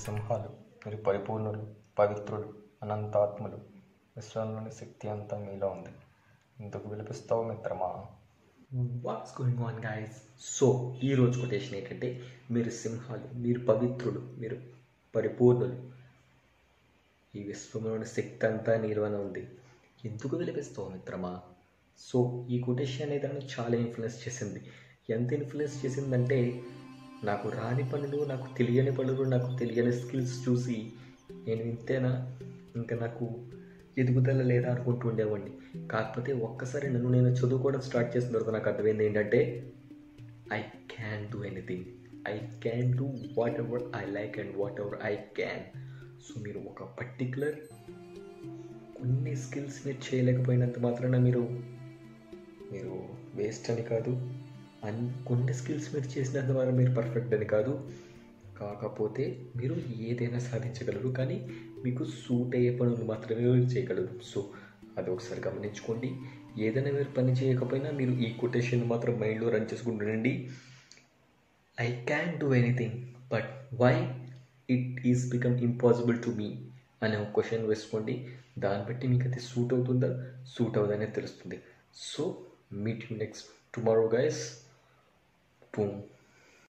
సింహాలు మీరు పరిపూర్ణులు పవిత్రులు అనంతాత్ములు విశ్వంలోని శక్తి అంతా మీలో ఉంది ఎందుకు విలిపిస్తావు మిత్రమా what's going on guys so ఈ రోజు కొటేషన్ ఏంటంటే మీరు సింహాలు మీరు పవిత్రులు మీరు పరిపూర్ణులు ఈ విశ్వంలోని శక్తి అంతా నీలోనే ఉంది ఎందుకు విలిపిస్తావు మిత్రమా సో ఈ కొటేషన్ అనేది నన్ను చాలా ఇన్ఫ్లుయెన్స్ చేసింది ఎంత ఇన్ఫ్లుయెన్స్ చేసిందంటే నాకు రాని పనులు నాకు తెలియని పనులు నాకు తెలియని స్కిల్స్ చూసి నేను ఇంతేనా ఇంకా నాకు ఎదుగుదల లేదా అనుకుంటూ ఉండేవాడిని కాకపోతే ఒక్కసారి నన్ను నేను చదువుకోవడం స్టార్ట్ చేసిన తర్వాత నాకు అర్థమైంది ఏంటంటే I can do anything I can do whatever I like and whatever I can so మీరు ఒక పర్టికులర్ కొన్ని స్కిల్స్ మీరు చేయలేకపోయినంత మాత్రాన మీరు మీరు వేస్ట్ అని కాదు అన్ కొన్ని స్కిల్స్ మీరు చేసినంత మాత్రం మీరు పర్ఫెక్ట్ అని కాదు కాకపోతే మీరు ఏదైనా సాధించగలరు కానీ మీకు సూట్ అయ్యే పనులు మాత్రమే మీరు చేయగలరు సో అది ఒకసారి గమనించుకోండి ఏదైనా మీరు పని చేయకపోయినా మీరు ఈ కొటేషన్ మాత్రం మైండ్లో రన్ చేసుకుంటుండండి I can do anything but why it is become impossible to me అనే ఒక క్వశ్చన్ వేసుకోండి దాన్ని బట్టి మీకు అది సూట్ అవుతుందా సూట్ అవుతుందనే తెలుస్తుంది so meet you next tomorrow guys boom